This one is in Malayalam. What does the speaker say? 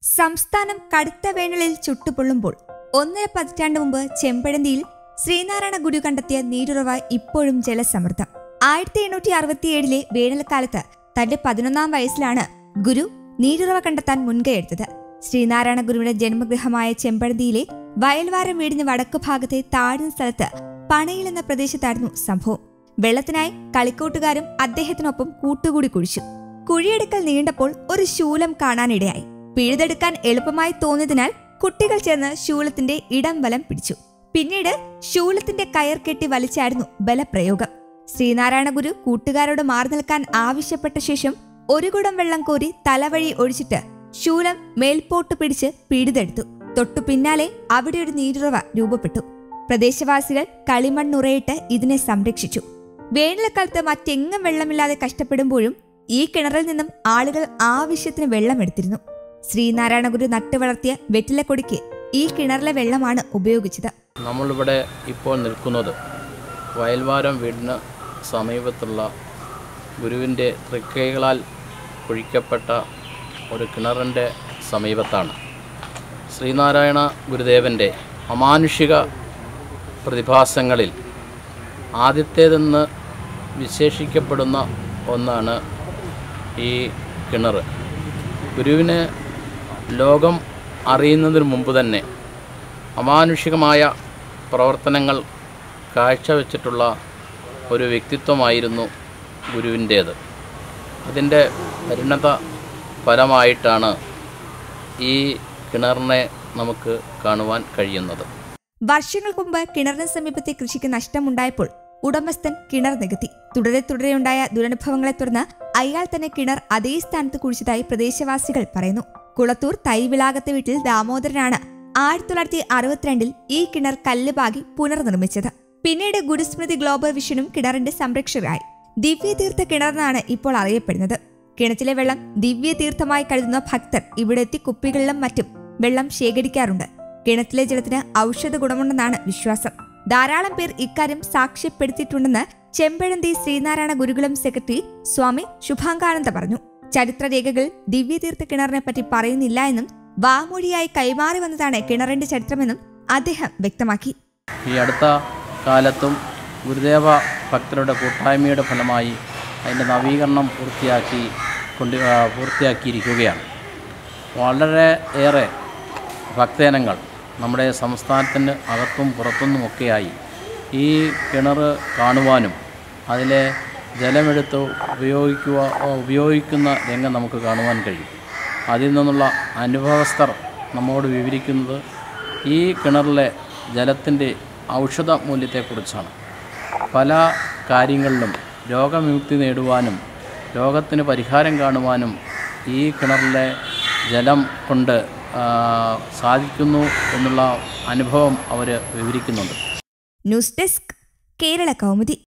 സംസ്ഥാനം കടുത്ത വേനലിൽ ചുട്ടുപൊള്ളുമ്പോൾ ഒന്നര പതിറ്റാണ്ട് മുമ്പ് ചെമ്പഴന്തിയിൽ ശ്രീനാരായണ ഗുരു കണ്ടെത്തിയ നീരുറവ ഇപ്പോഴും ജലസമൃദ്ധം ആയിരത്തി എണ്ണൂറ്റി അറുപത്തിയേഴിലെ വേനൽക്കാലത്ത് തന്റെ പതിനൊന്നാം വയസ്സിലാണ് ഗുരു നീരുറവ കണ്ടെത്താൻ മുൻകൈയെടുത്തത് ശ്രീനാരായണ ഗുരുവിന്റെ ജന്മഗൃഹമായ ചെമ്പഴന്തിയിലെ വയൽവാരം വീടിന് വടക്കു ഭാഗത്തെ താഴ്ന്ന സ്ഥലത്ത് പണയിൽ എന്ന പ്രദേശത്തായിരുന്നു സംഭവം വെള്ളത്തിനായി കളിക്കൂട്ടുകാരും അദ്ദേഹത്തിനൊപ്പം കൂട്ടുകൂടി കുഴിച്ചു കുഴിയെടുക്കൽ നീണ്ടപ്പോൾ ഒരു ശൂലം കാണാനിടയായി പിഴുതെടുക്കാൻ എളുപ്പമായി തോന്നിയതിനാൽ കുട്ടികൾ ചേർന്ന് ശൂലത്തിന്റെ ഇടം വലം പിടിച്ചു പിന്നീട് ശൂലത്തിന്റെ കയർ കെട്ടി വലിച്ചായിരുന്നു ബലപ്രയോഗം ശ്രീനാരായണ ഗുരു കൂട്ടുകാരോട് മാറി നിൽക്കാൻ ആവശ്യപ്പെട്ട ശേഷം ഒരു കുടം വെള്ളം കോരി തലവഴി ഒഴിച്ചിട്ട് ശൂലം മേൽപോട്ട് പിടിച്ച് പിഴുതെടുത്തു തൊട്ടു പിന്നാലെ അവിടെ ഒരു നീരുറവ രൂപപ്പെട്ടു പ്രദേശവാസികൾ കളിമണ്ണുറയിട്ട് ഇതിനെ സംരക്ഷിച്ചു വേനൽക്കാലത്ത് മറ്റെങ്ങും വെള്ളമില്ലാതെ കഷ്ടപ്പെടുമ്പോഴും ഈ കിണറിൽ നിന്നും ആളുകൾ ആവശ്യത്തിന് വെള്ളമെടുത്തിരുന്നു ശ്രീനാരായണ ഗുരു നട്ടുവളർത്തിയ വെറ്റിലക്കൊടിക്ക് ഈ കിണറിലെ വെള്ളമാണ് ഉപയോഗിച്ചത് നമ്മളിവിടെ ഇപ്പോൾ നിൽക്കുന്നത് വയൽവാരം വീടിന് സമീപത്തുള്ള ഗുരുവിൻ്റെ തൃക്കൈകളാൽ കുഴിക്കപ്പെട്ട ഒരു കിണറിൻ്റെ സമീപത്താണ് ശ്രീനാരായണ ഗുരുദേവൻ്റെ അമാനുഷിക പ്രതിഭാസങ്ങളിൽ ആദ്യത്തേതെന്ന് വിശേഷിക്കപ്പെടുന്ന ഒന്നാണ് ഈ കിണർ ഗുരുവിന് ലോകം അറിയുന്നതിന് മുമ്പ് തന്നെ അമാനുഷികമായ പ്രവർത്തനങ്ങൾ കാഴ്ചവെച്ചിട്ടുള്ള ഒരു വ്യക്തിത്വമായിരുന്നു ഗുരുവിൻ്റേത് അതിൻ്റെ പരിണത ഫലമായിട്ടാണ് ഈ കിണറിനെ നമുക്ക് കാണുവാൻ കഴിയുന്നത് വർഷങ്ങൾക്ക് മുമ്പ് കിണറിന് സമീപത്തെ കൃഷിക്ക് നഷ്ടമുണ്ടായപ്പോൾ ഉടമസ്ഥൻ കിണർ നികത്തി തുടരെ തുടരെയുണ്ടായ ദുരനുഭവങ്ങളെ തുടർന്ന് അയാൾ തന്നെ കിണർ അതേ സ്ഥാനത്ത് കുഴിച്ചതായി പ്രദേശവാസികൾ പറയുന്നു കുളത്തൂർ തൈവിളാകത്തെ വീട്ടിൽ ദാമോദരനാണ് ആയിരത്തി തൊള്ളായിരത്തി അറുപത്തിരണ്ടിൽ ഈ കിണർ കല്ലുപാകി പുനർനിർമ്മിച്ചത് പിന്നീട് ഗുരുസ്മൃതി ഗ്ലോബൽ വിഷനും കിണറിന്റെ സംരക്ഷകരായി ദിവ്യതീർത്ഥ കിണറെന്നാണ് ഇപ്പോൾ അറിയപ്പെടുന്നത് കിണറ്റിലെ വെള്ളം ദിവ്യതീർത്ഥമായി കരുതുന്ന ഭക്തർ ഇവിടെ എത്തി കുപ്പികളിലും മറ്റും വെള്ളം ശേഖരിക്കാറുണ്ട് കിണറ്റിലെ ജലത്തിന് ഔഷധ ഗുണമുണ്ടെന്നാണ് വിശ്വാസം ധാരാളം പേർ ഇക്കാര്യം സാക്ഷ്യപ്പെടുത്തിയിട്ടുണ്ടെന്ന് ചെമ്പഴന്തി ശ്രീനാരായണ ഗുരുകുലം സെക്രട്ടറി സ്വാമി ശുഭാംഗാനന്ദ പറഞ്ഞു ചരിത്രരേഖകൾ ദിവ്യതീർത്ഥ കിണറിനെ പറ്റി പറയുന്നില്ല എന്നും വാമൊഴിയായി കൈമാറി വന്നതാണ് കിണറിന്റെ ചരിത്രമെന്നും അദ്ദേഹം വ്യക്തമാക്കി ഈ അടുത്ത കാലത്തും ഗുരുദേവ ഭക്തരുടെ കൂട്ടായ്മയുടെ ഫലമായി അതിൻ്റെ നവീകരണം പൂർത്തിയാക്കി കൊണ്ട് ആ, പൂർത്തിയാക്കിയിരിക്കുകയാണ് വളരെ ഏറെ ഭക്തജനങ്ങൾ നമ്മുടെ സംസ്ഥാനത്തിന് അകത്തും പുറത്തുനിന്നുമൊക്കെയായി ഈ കിണർ കാണുവാനും അതിലെ ജലമെടുത്ത് ഉപയോഗിക്കുക ഉപയോഗിക്കുന്ന രംഗം നമുക്ക് കാണുവാൻ കഴിയും അതിൽ നിന്നുള്ള അനുഭവസ്ഥർ നമ്മോട് വിവരിക്കുന്നത് ഈ കിണറിലെ ജലത്തിൻ്റെ ഔഷധ മൂല്യത്തെക്കുറിച്ചാണ് പല കാര്യങ്ങളിലും രോഗവിമുക്തി നേടുവാനും രോഗത്തിന് പരിഹാരം കാണുവാനും ഈ കിണറിലെ ജലം കൊണ്ട് ആ, സാധിക്കുന്നു എന്നുള്ള അനുഭവം അവർ വിവരിക്കുന്നുണ്ട് ന്യൂസ് ഡെസ്ക് കേരള കൗമുദി